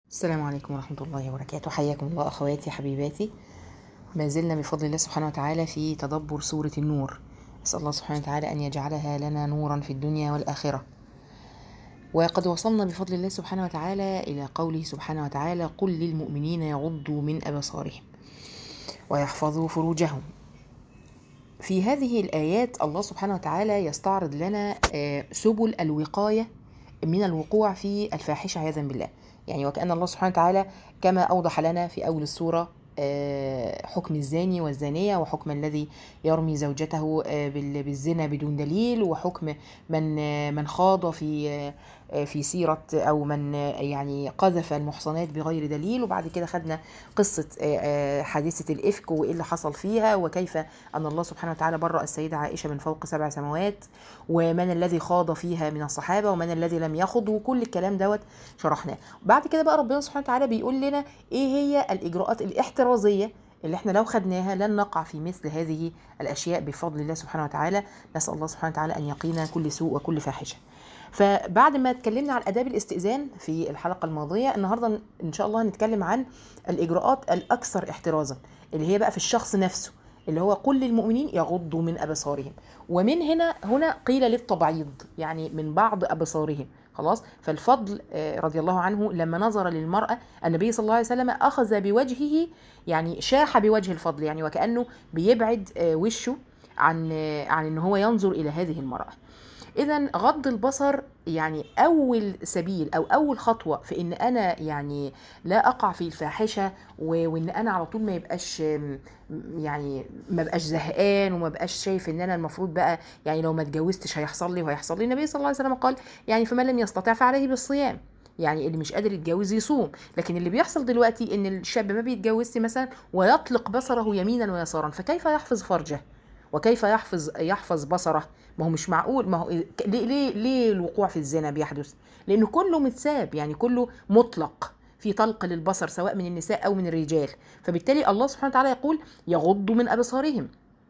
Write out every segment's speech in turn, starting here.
السلام عليكم ورحمة الله وبركاته حياكم الله أخواتي حبيباتي ما زلنا بفضل الله سبحانه وتعالى في تدبر سورة النور أسأل الله سبحانه وتعالى أن يجعلها لنا نورا في الدنيا والآخرة وقد وصلنا بفضل الله سبحانه وتعالى إلى قوله سبحانه وتعالى قل للمؤمنين يغضوا من أبصارهم ويحفظوا فروجهم في هذه الآيات الله سبحانه وتعالى يستعرض لنا آه، سبل الوقاية من الوقوع في الفاحشة عياذا بالله يعني وكأن الله سبحانه وتعالى كما أوضح لنا في أول السورة آه، حكم الزاني والزانية وحكم الذي يرمي زوجته آه، بال- بالزنا بدون دليل وحكم من آه، من خاض في آه، في سيرة أو من آه، يعني قذف المحصنات بغير دليل وبعد كده خدنا قصة آه، آه، حادثة الإفك وإيه اللي حصل فيها وكيف أن الله سبحانه وتعالى برأ السيدة عائشة من فوق سبع سماوات ومن الذي خاض فيها من الصحابة ومن الذي لم يخض وكل الكلام دوت شرحناه بعد كده بقى ربنا سبحانه وتعالى بيقول لنا ايه هي الاجراءات الاحترازيه اللي احنا لو خدناها لن نقع في مثل هذه الاشياء بفضل الله سبحانه وتعالى نسال الله سبحانه وتعالى ان يقينا كل سوء وكل فاحشه فبعد ما اتكلمنا عن اداب الاستئذان في الحلقه الماضيه النهارده ان شاء الله هنتكلم عن الاجراءات الاكثر احترازا اللي هي بقى في الشخص نفسه اللي هو كل المؤمنين يغضوا من ابصارهم ومن هنا هنا قيل للتبعيض يعني من بعض ابصارهم خلاص فالفضل آه، رضي الله عنه لما نظر للمرأة النبي صلى الله عليه وسلم أخذ بوجهه يعني شاح بوجه الفضل يعني وكأنه بيبعد آه، وشه عن آه، عن ان هو ينظر الى هذه المرأة اذا غض البصر يعني اول سبيل او اول خطوه في ان انا يعني لا اقع في الفاحشه و- وان انا على طول ما يبقاش آم، يعني ما بقاش زهقان وما بقاش شايف ان انا المفروض بقى يعني لو ما اتجوزتش هيحصل لي وهيحصل لي النبي صلى الله عليه وسلم قال يعني فمن لم يستطع فعليه بالصيام يعني اللي مش قادر يتجوز يصوم لكن اللي بيحصل دلوقتي ان الشاب ما بيتجوزش مثلا ويطلق بصره يمينا ويسارا فكيف يحفظ فرجه وكيف يحفظ يحفظ بصره ما هو مش معقول ما هو ليه ليه ليه الوقوع في الزنا بيحدث لانه كله متساب يعني كله مطلق في طلق للبصر سواء من النساء او من الرجال فبالتالي الله سبحانه وتعالى يقول يغضوا من ابصارهم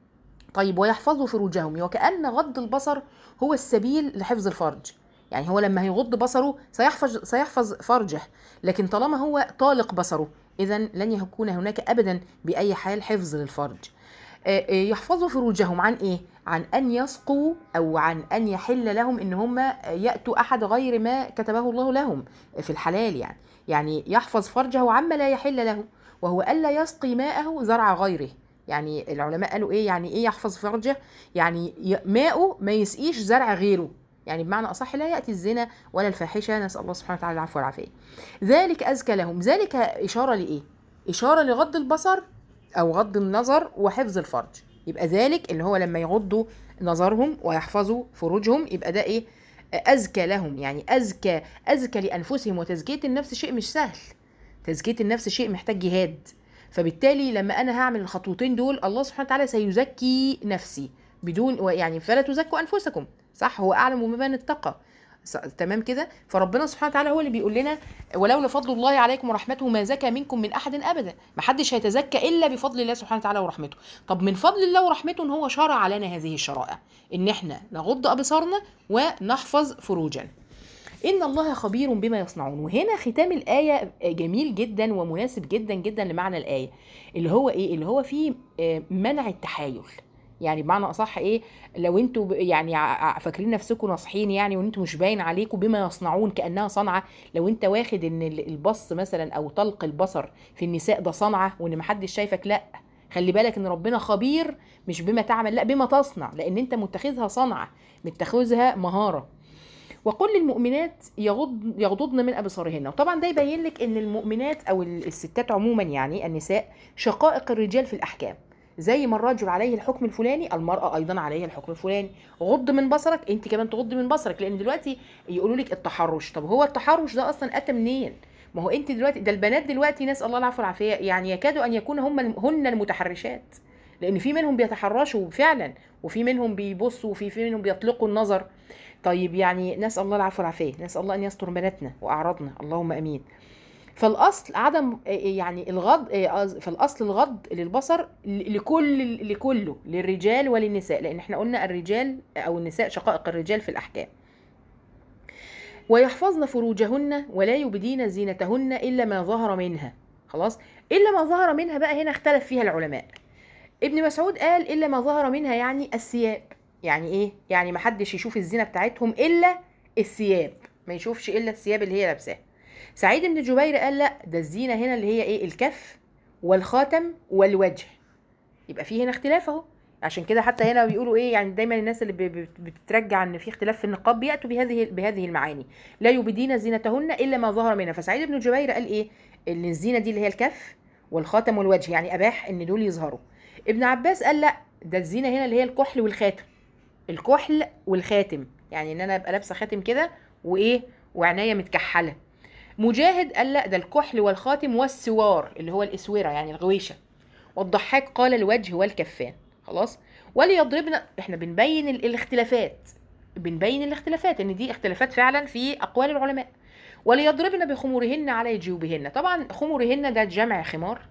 طيب ويحفظوا فروجهم وكأن غض البصر هو السبيل لحفظ الفرج يعني هو لما هيغض بصره سيحفظ سيحفظ فرجه لكن طالما هو طالق بصره اذا لن يكون هناك ابدا باي حال حفظ للفرج آه، آه، يحفظوا فروجهم عن ايه عن ان يسقوا او عن ان يحل لهم ان هم ياتوا احد غير ما كتبه الله لهم في الحلال يعني يعني يحفظ فرجه عما لا يحل له وهو الا يسقي ماءه زرع غيره يعني العلماء قالوا ايه يعني ايه يحفظ فرجه يعني ي- ماءه ما يسقيش زرع غيره يعني بمعنى اصح لا ياتي الزنا ولا الفاحشه نسال الله سبحانه وتعالى العفو والعافيه ذلك ازكى لهم ذلك اشاره لايه اشاره لغض البصر او غض النظر وحفظ الفرج يبقى ذلك اللي هو لما يغضوا نظرهم ويحفظوا فروجهم يبقى ده ايه ازكى لهم يعني ازكى ازكى لانفسهم وتزكيه النفس شيء مش سهل تزكيه النفس شيء محتاج جهاد فبالتالي لما انا هعمل الخطوتين دول الله سبحانه وتعالى سيزكي نفسي بدون يعني فلا تزكوا انفسكم صح هو اعلم بمن اتقى س- تمام كده فربنا سبحانه وتعالى هو اللي بيقول لنا ولولا فضل الله عليكم ورحمته ما زكى منكم من احد ابدا ما حدش هيتزكى الا بفضل الله سبحانه وتعالى ورحمته طب من فضل الله ورحمته ان هو شرع لنا هذه الشرائع ان احنا نغض ابصارنا ونحفظ فروجنا ان الله خبير بما يصنعون وهنا ختام الايه جميل جدا ومناسب جدا جدا لمعنى الايه اللي هو ايه اللي هو فيه آه، منع التحايل يعني بمعنى اصح ايه لو انتوا ب- يعني ع- ع- فاكرين نفسكم ناصحين يعني وان انتوا مش باين عليكم بما يصنعون كانها صنعه لو انت واخد ان ال- البص مثلا او طلق البصر في النساء ده صنعه وان محدش شايفك لا خلي بالك ان ربنا خبير مش بما تعمل لا بما تصنع لان انت متخذها صنعه متخذها مهاره وقل للمؤمنات يغض يغضضن من ابصارهن وطبعا ده يبين لك ان المؤمنات او ال- الستات عموما يعني النساء شقائق الرجال في الاحكام زي ما الرجل عليه الحكم الفلاني المرأة أيضا عليها الحكم الفلاني غض من بصرك أنت كمان تغض من بصرك لأن دلوقتي يقولوا لك التحرش طب هو التحرش ده أصلا أتى منين ما هو أنت دلوقتي ده البنات دلوقتي نسأل الله العفو والعافية يعني يكادوا أن يكون هم هن المتحرشات لأن في منهم بيتحرشوا فعلا وفي منهم بيبصوا وفي في منهم بيطلقوا النظر طيب يعني نسأل الله العفو والعافية نسأل الله أن يستر بناتنا وأعراضنا اللهم أمين فالاصل عدم يعني الغض فالاصل الغض للبصر لكل لكله للرجال وللنساء لان احنا قلنا الرجال او النساء شقائق الرجال في الاحكام ويحفظن فروجهن ولا يبدين زينتهن الا ما ظهر منها خلاص الا ما ظهر منها بقى هنا اختلف فيها العلماء ابن مسعود قال الا ما ظهر منها يعني الثياب يعني ايه يعني ما حدش يشوف الزينه بتاعتهم الا الثياب ما يشوفش الا الثياب اللي هي لابساها سعيد بن جبير قال لا ده الزينه هنا اللي هي ايه الكف والخاتم والوجه يبقى في هنا اختلاف اهو عشان كده حتى هنا بيقولوا ايه يعني دايما الناس اللي ب- ب- بترجع ان في اختلاف في النقاب بياتوا بهذه بهذه المعاني لا يبدين زينتهن الا ما ظهر منها فسعيد بن جبير قال ايه ان الزينه دي اللي هي الكف والخاتم والوجه يعني اباح ان دول يظهروا ابن عباس قال لا ده الزينه هنا اللي هي الكحل والخاتم الكحل والخاتم يعني ان انا ابقى لابسه خاتم كده وايه وعناية متكحله مجاهد قال لا ده الكحل والخاتم والسوار اللي هو الاسوره يعني الغويشه والضحاك قال الوجه والكفان خلاص وليضربن احنا بنبين ال- الاختلافات بنبين الاختلافات ان دي اختلافات فعلا في اقوال العلماء وليضربن بخمورهن على جيوبهن طبعا خمورهن ده جمع خمار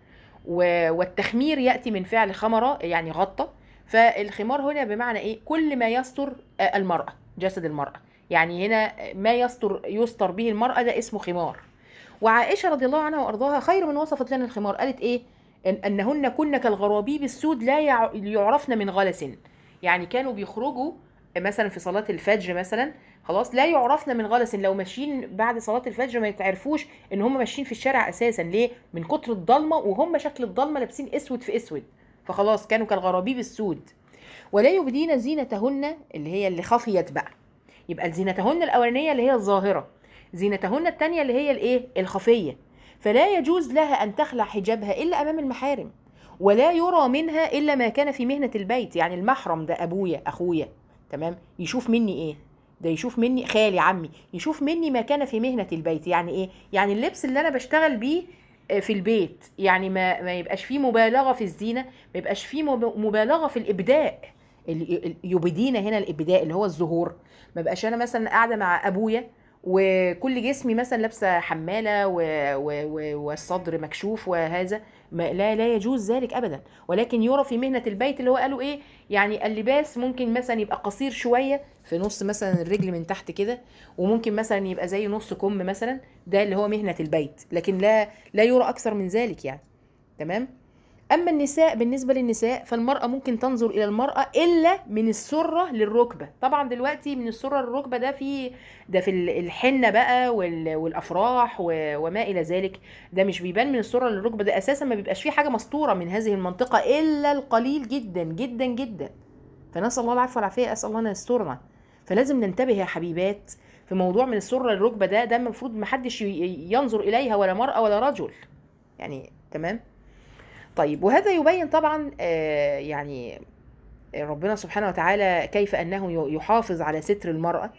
و- والتخمير ياتي من فعل خمر يعني غطى فالخمار هنا بمعنى ايه كل ما يستر آه، المراه جسد المراه يعني هنا ما يستر يستر به المراه ده اسمه خمار وعائشه رضي الله عنها وارضاها خير من وصفت لنا الخمار قالت ايه إن انهن كن كالغرابيب السود لا يع- يعرفن من غلس يعني كانوا بيخرجوا مثلا في صلاه الفجر مثلا خلاص لا يعرفن من غلس لو ماشيين بعد صلاه الفجر ما يتعرفوش ان هم ماشيين في الشارع اساسا ليه من كتر الضلمه وهم شكل الضلمه لابسين اسود في اسود فخلاص كانوا كالغرابيب السود ولا يبدين زينتهن اللي هي اللي خفيت بقى يبقى زينتهن الاولانيه اللي هي الظاهره زينتهن الثانيه اللي هي الايه الخفيه فلا يجوز لها ان تخلع حجابها الا امام المحارم ولا يرى منها الا ما كان في مهنه البيت يعني المحرم ده ابويا اخويا تمام يشوف مني ايه ده يشوف مني خالي عمي يشوف مني ما كان في مهنه البيت يعني ايه يعني اللبس اللي انا بشتغل بيه آه، في البيت يعني ما ما يبقاش فيه مبالغه في الزينه ما يبقاش فيه مب- مبالغه في الابداء ال- ال- يبدين هنا الابداء اللي هو الظهور ما بقاش انا مثلا قاعده مع ابويا وكل جسمي مثلا لابسه حماله و... و... و... والصدر مكشوف وهذا ما لا لا يجوز ذلك ابدا ولكن يرى في مهنه البيت اللي هو قالوا ايه يعني اللباس ممكن مثلا يبقى قصير شويه في نص مثلا الرجل من تحت كده وممكن مثلا يبقى زي نص كم مثلا ده اللي هو مهنه البيت لكن لا لا يرى اكثر من ذلك يعني تمام اما النساء بالنسبه للنساء فالمراه ممكن تنظر الى المراه الا من السره للركبه طبعا دلوقتي من السره للركبه ده في ده في ال- الحنه بقى وال- والافراح و- وما الى ذلك ده مش بيبان من السره للركبه ده اساسا ما بيبقاش فيه حاجه مستوره من هذه المنطقه الا القليل جدا جدا جدا فنسال الله العفو والعافيه اسال الله ان يسترنا فلازم ننتبه يا حبيبات في موضوع من السره للركبه ده ده المفروض محدش ي- ينظر اليها ولا مراه ولا رجل يعني تمام طيب وهذا يبين طبعا آه، يعني ربنا سبحانه وتعالى كيف انه ي- يحافظ على ستر المراه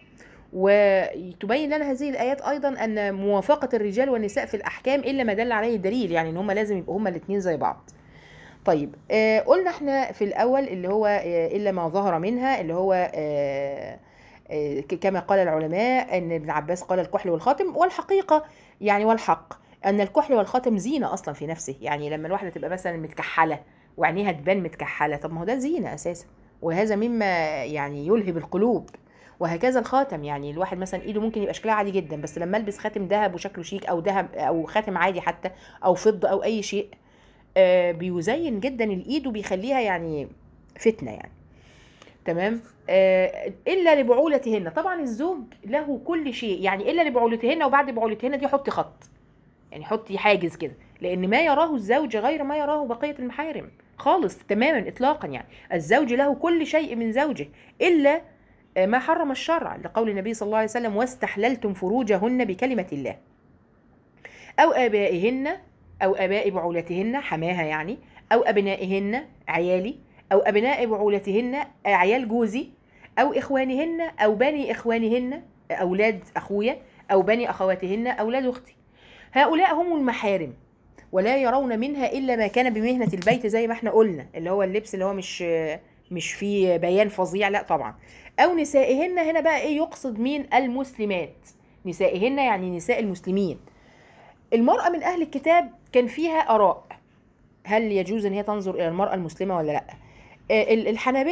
وتبين لنا هذه الايات ايضا ان موافقه الرجال والنساء في الاحكام الا ما دل عليه الدليل يعني ان هما لازم يبقوا هما الاثنين زي بعض طيب آه قلنا احنا في الاول اللي هو آه الا ما ظهر منها اللي هو آه آه ك- كما قال العلماء ان ابن عباس قال الكحل والخاتم والحقيقه يعني والحق ان الكحل والخاتم زينه اصلا في نفسه يعني لما الواحده تبقى مثلا متكحله وعينيها تبان متكحله طب ما هو ده زينه اساسا وهذا مما يعني يلهب القلوب وهكذا الخاتم يعني الواحد مثلا ايده ممكن يبقى شكلها عادي جدا بس لما البس خاتم ذهب وشكله شيك او ذهب او خاتم عادي حتى او فضه او اي شيء آه بيزين جدا الايد وبيخليها يعني فتنه يعني تمام آه الا لبعولتهن طبعا الزوج له كل شيء يعني الا لبعولتهن وبعد بعولتهن دي حطي خط يعني حطي حاجز كده لان ما يراه الزوج غير ما يراه بقيه المحارم خالص تماما اطلاقا يعني الزوج له كل شيء من زوجه الا آه، ما حرم الشرع لقول النبي صلى الله عليه وسلم واستحللتم فروجهن بكلمه الله او ابائهن او اباء بعولتهن حماها يعني او ابنائهن عيالي او ابناء بعولتهن عيال جوزي او اخوانهن او بني اخوانهن اولاد اخويا او بني اخواتهن اولاد اختي هؤلاء هم المحارم ولا يرون منها الا ما كان بمهنه البيت زي ما احنا قلنا اللي هو اللبس اللي هو مش مش فيه بيان فظيع لا طبعا او نسائهن هنا بقى ايه يقصد مين المسلمات نسائهن يعني نساء المسلمين المرأة من أهل الكتاب كان فيها آراء هل يجوز أن هي تنظر إلى المرأة المسلمة ولا لا آه، ال- الحنابلة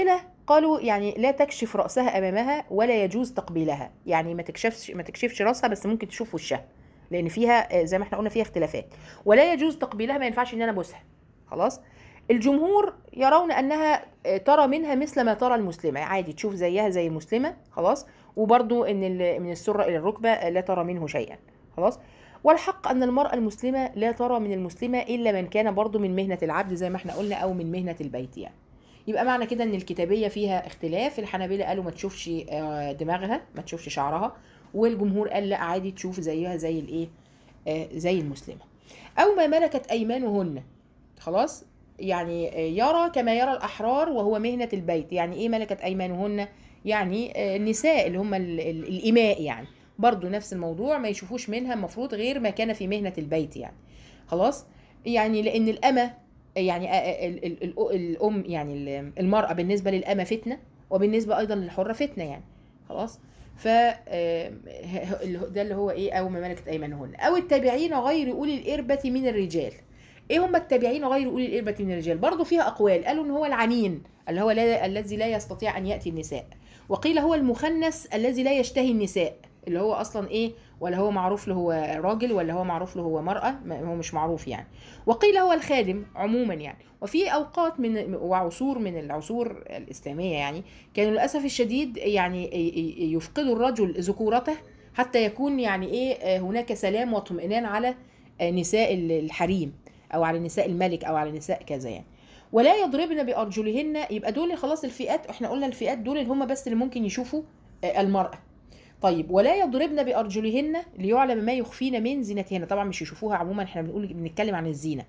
قالوا يعني لا تكشف راسها امامها ولا يجوز تقبيلها يعني ما تكشفش ما تكشفش راسها بس ممكن تشوف وشها لان فيها آه، زي ما احنا قلنا فيها اختلافات ولا يجوز تقبيلها ما ينفعش ان انا ابوسها خلاص الجمهور يرون انها آه، ترى منها مثل ما ترى المسلمه عادي تشوف زيها زي المسلمه خلاص وبرضو ان ال- من السره الى الركبه آه، لا ترى منه شيئا خلاص والحق ان المراه المسلمه لا ترى من المسلمه الا من كان برضو من مهنه العبد زي ما احنا قلنا او من مهنه البيت يعني يبقى معنى كده ان الكتابيه فيها اختلاف الحنابلة قالوا ما تشوفش آه، دماغها ما تشوفش شعرها والجمهور قال لا عادي تشوف زيها زي الايه آه، زي المسلمه او ما ملكت ايمانهن خلاص يعني آه، يرى كما يرى الاحرار وهو مهنه البيت يعني ايه ملكت ايمانهن يعني آه، النساء اللي هم ال- ال- الاماء يعني برضو نفس الموضوع ما يشوفوش منها المفروض غير ما كان في مهنه البيت يعني خلاص يعني لان الامه يعني آه، آه، ال- ال- ال- الام يعني ال- المراه بالنسبه للامه فتنه وبالنسبه ايضا للحره فتنه يعني خلاص ف آه، ه- ه- ده اللي هو ايه او ما ملكت ايمانهن او التابعين غير اولي الاربه من الرجال ايه هم التابعين غير اولي الاربه من الرجال برضه فيها اقوال قالوا ان هو العنين اللي هو لا الذي لا يستطيع ان ياتي النساء وقيل هو المخنث الذي لا يشتهي النساء اللي هو اصلا ايه ولا هو معروف له هو راجل ولا هو معروف له هو مراه ما هو مش معروف يعني وقيل هو الخادم عموما يعني وفي اوقات من وعصور من العصور الاسلاميه يعني كانوا للاسف الشديد يعني ي- ي- يفقدوا الرجل ذكورته حتى يكون يعني ايه هناك سلام واطمئنان على نساء الحريم او على نساء الملك او على نساء كذا يعني ولا يضربن بارجلهن يبقى دول خلاص الفئات احنا قلنا الفئات دول اللي هم بس اللي ممكن يشوفوا المراه طيب ولا يضربن بارجلهن ليعلم ما يخفين من زينتهن طبعا مش يشوفوها عموما احنا بنقول بنتكلم عن الزينه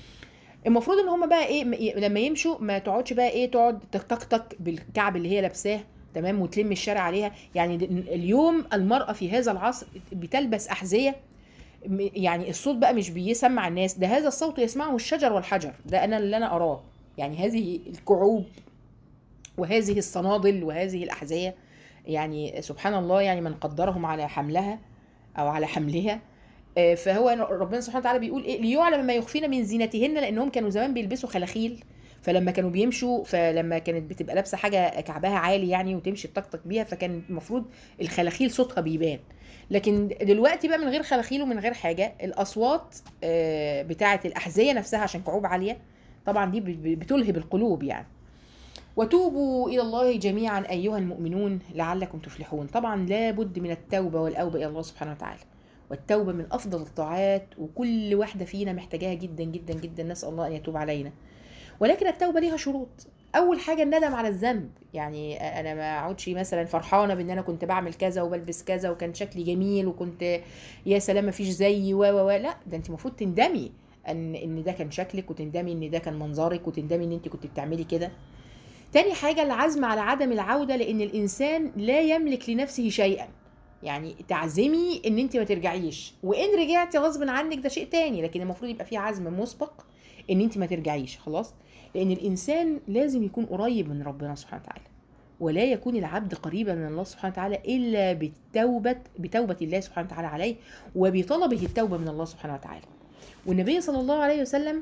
المفروض ان هم بقى ايه م- ي- لما يمشوا ما تقعدش بقى ايه تقعد تكتك بالكعب اللي هي لابساه تمام وتلم الشارع عليها يعني د- اليوم المرأة في هذا العصر بتلبس أحذية م- يعني الصوت بقى مش بيسمع الناس ده هذا الصوت يسمعه الشجر والحجر ده أنا اللي أنا أراه يعني هذه الكعوب وهذه الصنادل وهذه الأحذية يعني سبحان الله يعني من قدرهم على حملها أو على حملها آه، فهو ربنا سبحانه وتعالى بيقول ايه ليعلم ما يخفين من زينتهن لانهم كانوا زمان بيلبسوا خلاخيل فلما كانوا بيمشوا فلما كانت بتبقى لابسه حاجه كعبها عالي يعني وتمشي تطقطق بيها فكان المفروض الخلاخيل صوتها بيبان لكن دلوقتي بقى من غير خلاخيل ومن غير حاجه الاصوات آه، بتاعه الاحذيه نفسها عشان كعوب عاليه طبعا دي ب- بتلهب القلوب يعني وتوبوا الى الله جميعا ايها المؤمنون لعلكم تفلحون طبعا لابد من التوبه والاوبه الى الله سبحانه وتعالى والتوبه من افضل الطاعات وكل واحده فينا محتاجاها جدا جدا جدا نسال الله ان يتوب علينا ولكن التوبه ليها شروط اول حاجه الندم على الذنب يعني انا ما اقعدش مثلا فرحانه بان انا كنت بعمل كذا وبلبس كذا وكان شكلي جميل وكنت يا سلام ما فيش زيي و و و لا ده انت المفروض تندمي ان ان ده كان شكلك وتندمي ان ده كان منظرك وتندمي ان انت كنت بتعملي كده تاني حاجه العزم على عدم العوده لان الانسان لا يملك لنفسه شيئا يعني تعزمي ان انت ما ترجعيش وان رجعتي غصب عنك ده شيء تاني لكن المفروض يبقى في عزم مسبق ان انت ما ترجعيش خلاص لان الانسان لازم يكون قريب من ربنا سبحانه وتعالى ولا يكون العبد قريبا من الله سبحانه وتعالى الا بالتوبه بتوبه الله سبحانه وتعالى عليه وبطلبه التوبه من الله سبحانه وتعالى والنبي صلى الله عليه وسلم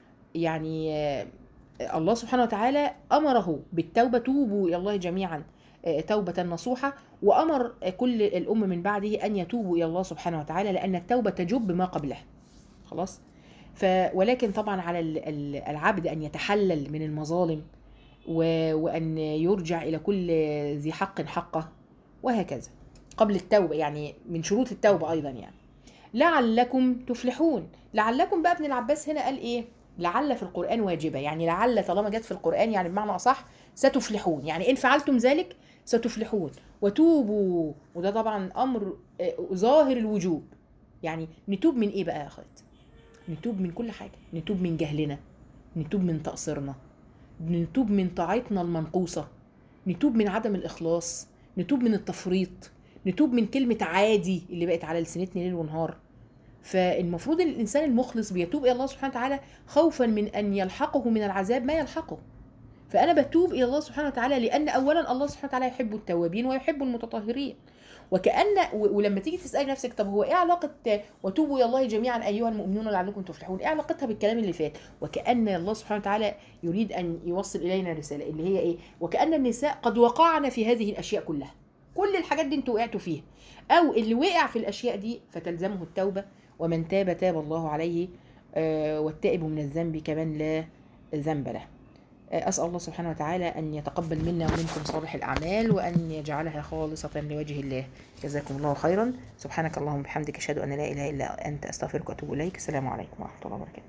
يعني آه، الله سبحانه وتعالى امره بالتوبه توبوا الى الله جميعا آه، توبه نصوحه وامر كل الامه من بعده ان يتوبوا الى الله سبحانه وتعالى لان التوبه تجب ما قبلها خلاص ف ولكن طبعا على ال- ال- العبد ان يتحلل من المظالم و... وان يرجع الى كل ذي حق حقه وهكذا قبل التوبه يعني من شروط التوبه ايضا يعني لعلكم تفلحون لعلكم بقى ابن العباس هنا قال ايه لعل في القران واجبه يعني لعل طالما جت في القران يعني بمعنى اصح ستفلحون يعني ان فعلتم ذلك ستفلحون وتوبوا وده طبعا امر آه، ظاهر الوجوب يعني نتوب من ايه بقى يا اخوات نتوب من كل حاجه نتوب من جهلنا نتوب من تقصيرنا نتوب من طاعتنا المنقوصه نتوب من عدم الاخلاص نتوب من التفريط نتوب من كلمه عادي اللي بقت على لسانتنا ليل ونهار فالمفروض ان الانسان المخلص بيتوب الى الله سبحانه وتعالى خوفا من ان يلحقه من العذاب ما يلحقه فانا بتوب الى الله سبحانه وتعالى لان اولا الله سبحانه وتعالى يحب التوابين ويحب المتطهرين وكأن و- ولما تيجي تسألي نفسك طب هو ايه علاقة وتوبوا الى الله جميعا ايها المؤمنون لعلكم تفلحون ايه علاقتها بالكلام اللي فات وكأن الله سبحانه وتعالى يريد ان يوصل الينا رسالة اللي هي ايه وكأن النساء قد وقعن في هذه الاشياء كلها كل الحاجات دي انتوا وقعتوا فيها او اللي وقع في الاشياء دي فتلزمه التوبة ومن تاب تاب الله عليه آه، والتائب من الذنب كمن لا ذنب له آه، أسأل الله سبحانه وتعالى أن يتقبل منا ومنكم صالح الأعمال وأن يجعلها خالصة لوجه الله جزاكم الله خيرا سبحانك اللهم وبحمدك أشهد أن لا إله إلا أنت أستغفرك وأتوب إليك السلام عليكم ورحمة الله وبركاته